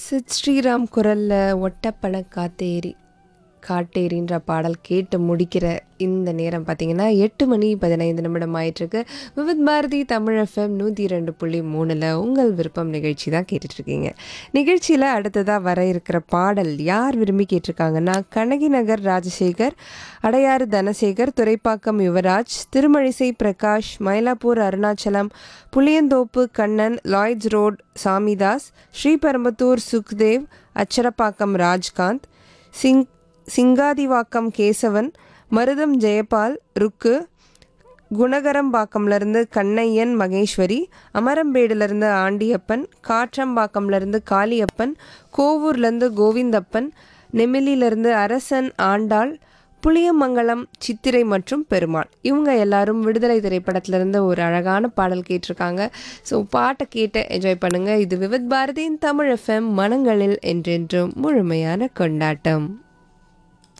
சித் ஸ்ரீராம் குரல்ல ஒட்டப்பன காத்தேரி காட்டேரின்ற பாடல் கேட்டு முடிக்கிற இந்த நேரம் பார்த்தீங்கன்னா எட்டு மணி பதினைந்து நிமிடம் ஆயிட்டிருக்கு விவித் பாரதி தமிழ் எஃப்எம் நூற்றி ரெண்டு புள்ளி மூணில் உங்கள் விருப்பம் நிகழ்ச்சி தான் கேட்டுட்ருக்கீங்க நிகழ்ச்சியில் அடுத்ததாக வர இருக்கிற பாடல் யார் விரும்பி கேட்டிருக்காங்கன்னா கண்ணகி நகர் ராஜசேகர் அடையாறு தனசேகர் துரைப்பாக்கம் யுவராஜ் திருமழிசை பிரகாஷ் மயிலாப்பூர் அருணாச்சலம் புளியந்தோப்பு கண்ணன் லாய்ட்ஸ் ரோட் சாமிதாஸ் ஸ்ரீபெரும்புத்தூர் சுக்தேவ் அச்சரப்பாக்கம் ராஜ்காந்த் சிங் சிங்காதிவாக்கம் கேசவன் மருதம் ஜெயபால் ருக்கு குணகரம்பாக்கம்லேருந்து கண்ணையன் மகேஸ்வரி அமரம்பேடுலேருந்து ஆண்டியப்பன் காற்றம்பாக்கம்லேருந்து காளியப்பன் கோவூர்லேருந்து கோவிந்தப்பன் நெமிலியிலேருந்து அரசன் ஆண்டாள் புளியமங்கலம் சித்திரை மற்றும் பெருமாள் இவங்க எல்லாரும் விடுதலை திரைப்படத்திலிருந்து ஒரு அழகான பாடல் கேட்டிருக்காங்க ஸோ பாட்டை கேட்டு என்ஜாய் பண்ணுங்கள் இது விவித் பாரதியின் தமிழ் எஃப்எம் மனங்களில் என்றென்றும் முழுமையான கொண்டாட்டம்